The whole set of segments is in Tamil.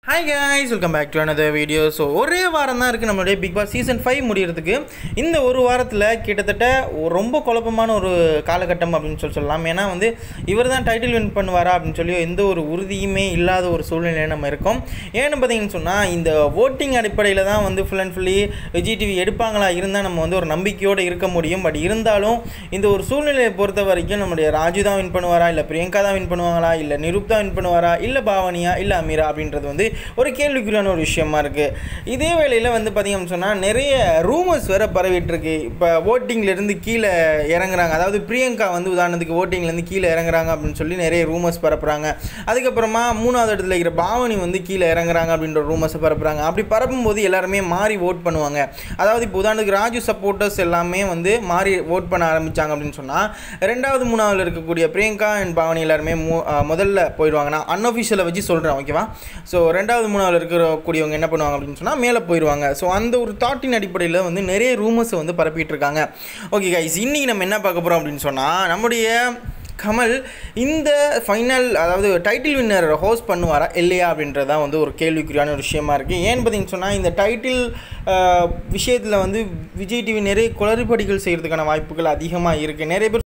hi guys welcome back to another video so ஒரே வாரம் தான் இருக்குது நம்மளுடைய பிக் பாஸ் சீசன் ஃபைவ் முடியறதுக்கு இந்த ஒரு வாரத்தில் கிட்டத்தட்ட ஒரு ரொம்ப குழப்பமான ஒரு காலகட்டம் அப்படின்னு சொல்லி சொல்லலாம் ஏன்னா வந்து இவர் தான் டைட்டில் வின் பண்ணுவாரா அப்படின்னு சொல்லி எந்த ஒரு உறுதியுமே இல்லாத ஒரு சூழ்நிலையில் நம்ம இருக்கோம் ஏன்னு பார்த்தீங்கன்னு சொன்னால் இந்த ஓட்டிங் அடிப்படையில் தான் வந்து full and fully Vijay TV எடுப்பாங்களா இருந்தால் நம்ம வந்து ஒரு நம்பிக்கையோடு இருக்க முடியும் பட் இருந்தாலும் இந்த ஒரு சூழ்நிலையை பொறுத்த வரைக்கும் நம்முடைய ராஜு தான் வின் பண்ணுவாரா இல்லை பிரியங்கா தான் வின் பண்ணுவாங்களா இல்லை நிருப் தான் வின் பண்ணுவாரா இல்லை பாவனியா இல்லை அமீரா அப்படின்றது வந்து ஒரு கேள்விக்குறியான ஒரு விஷயமா இருக்குது இதே வேளையில் வந்து பார்த்தீங்கன்னு சொன்னால் நிறைய ரூமர்ஸ் வேற பரவிட்டு இருக்கு இப்போ ஓட்டிங்லேருந்து கீழே இறங்குறாங்க அதாவது பிரியங்கா வந்து உதாரணத்துக்கு ஓட்டிங்லேருந்து கீழே இறங்குறாங்க அப்படின்னு சொல்லி நிறைய ரூமர்ஸ் பரப்புறாங்க அதுக்கப்புறமா மூணாவது இடத்துல இருக்கிற பாவனி வந்து கீழே இறங்குறாங்க அப்படின்ற ரூமர்ஸை பரப்புறாங்க அப்படி பரப்பும்போது எல்லாருமே மாறி ஓட் பண்ணுவாங்க அதாவது இப்போ உதாரணத்துக்கு ராஜு சப்போர்ட்டர்ஸ் எல்லாமே வந்து மாறி ஓட் பண்ண ஆரம்பித்தாங்க அப்படின்னு சொன்னால் ரெண்டாவது மூணாவது இருக்கக்கூடிய பிரியங்கா அண்ட் பாவனி எல்லாருமே மூ அஹ் முதல்ல போயிடுவாங்க நான் அன்அஃபிஷியலை வச்சு சொல்கிறேன் ஓகேவா ஸோ ரெண்டாவது மூணாவது இருக்கக்கூடியவங்க என்ன பண்ணுவாங்க அப்படின்னு சொன்னால் மேலே போயிடுவாங்க ஸோ அந்த ஒரு தாட்டின் அடிப்படையில் வந்து நிறைய ரூமர்ஸை வந்து பரப்பிட்டு இருக்காங்க ஓகே கைஸ் இன்றைக்கி நம்ம என்ன பார்க்க போகிறோம் அப்படின்னு சொன்னால் நம்முடைய கமல் இந்த ஃபைனல் அதாவது டைட்டில் வின்னர் ஹோஸ்ட் பண்ணுவாரா இல்லையா அப்படின்றது தான் வந்து ஒரு கேள்விக்குறியான ஒரு விஷயமா இருக்குது ஏன்னு பார்த்தீங்கன்னு சொன்னால் இந்த டைட்டில் விஷயத்தில் வந்து விஜய் டிவி நிறைய குளறுபடிகள் செய்கிறதுக்கான வாய்ப்புகள் அதிகமாக இருக்குது நிறைய பேர்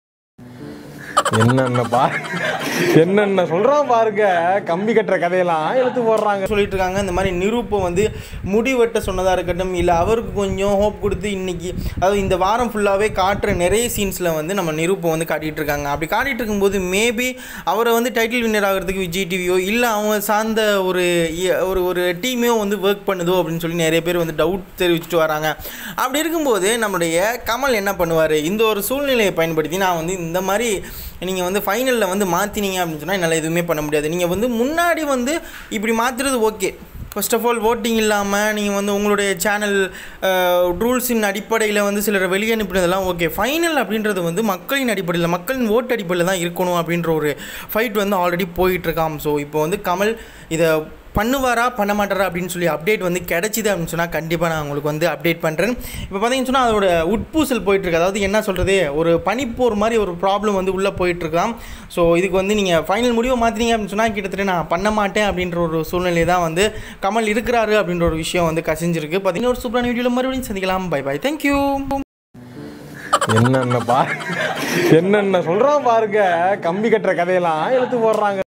என்னென்ன பா என்னென்ன சொல்றான் பாருங்க கம்பி கட்டுற கதையெல்லாம் எடுத்து போடுறாங்க சொல்லிட்டு இருக்காங்க இந்த மாதிரி நிரூப்பை வந்து முடி வெட்ட சொன்னதாக இருக்கட்டும் இல்லை அவருக்கு கொஞ்சம் ஹோப் கொடுத்து இன்னைக்கு அதாவது இந்த வாரம் ஃபுல்லாகவே காட்டுற நிறைய சீன்ஸில் வந்து நம்ம நிரூப்பை வந்து காட்டிகிட்டு இருக்காங்க அப்படி காட்டிகிட்டு இருக்கும்போது மேபி அவரை வந்து டைட்டில் வின்னர் ஆகிறதுக்கு விஜய் டிவியோ இல்லை அவங்க சார்ந்த ஒரு இ- ஒரு ஒரு டீமே வந்து ஒர்க் பண்ணுதோ அப்படின்னு சொல்லி நிறைய பேர் வந்து டவுட் தெரிவிச்சுட்டு வராங்க அப்படி இருக்கும்போது நம்மளுடைய கமல் என்ன பண்ணுவார் இந்த ஒரு சூழ்நிலையை பயன்படுத்தி நான் வந்து இந்த மாதிரி நீங்கள் வந்து ஃபைனலில் வந்து மாற்றினீங்க அப்படின்னு சொன்னால் என்னால் எதுவுமே பண்ண முடியாது நீங்கள் வந்து முன்னாடி வந்து இப்படி மாற்றுறது okay first of all voting இல்லாமல் நீங்கள் வந்து உங்களுடைய சேனல் ரூல்ஸின் அடிப்படையில் வந்து சிலர் வெளியே அனுப்பினதெல்லாம் ஓகே ஃபைனல் அப்படின்றது வந்து மக்களின் அடிப்படையில் மக்களின் ஓட்டு அடிப்படையில் தான் இருக்கணும் அப்படின்ற ஒரு ஃபைட் வந்து ஆல்ரெடி போயிட்டுருக்காம் ஸோ இப்போ வந்து கமல் இதை பண்ணுவாரா பண்ண மாட்டாரா அப்படின்னு சொல்லி அப்டேட் வந்து கிடச்சிது அப்படின்னு சொன்னால் கண்டிப்பாக நான் உங்களுக்கு வந்து அப்டேட் பண்ணுறேன் இப்போ பார்த்தீங்கன்னு சொன்னால் அதோட உட்பூசல் போயிட்டுருக்கு அதாவது என்ன சொல்கிறது ஒரு பனிப்போர் மாதிரி ஒரு ப்ராப்ளம் வந்து உள்ளே போயிட்டுருக்காம் ஸோ இதுக்கு வந்து நீங்கள் ஃபைனல் முடிவை மாற்றினீங்க அப்படின்னு சொன்னால் கிட்டத்தட்ட நான் பண்ண மாட்டேன் அப்படின்ற ஒரு சூழ்நிலை தான் வந்து கமல் இருக்கிறாரு அப்படின்ற ஒரு விஷயம் வந்து கசிஞ்சிருக்கு பார்த்தீங்கன்னா ஒரு சூப்பரான வீடியோவில் மறுபடியும் சந்திக்கலாம் பை பை தேங்க்யூ என்னென்ன பா என்னென்ன சொல்றான் பாருங்க கம்பி கட்டுற கதையெல்லாம் எடுத்து போடுறாங்க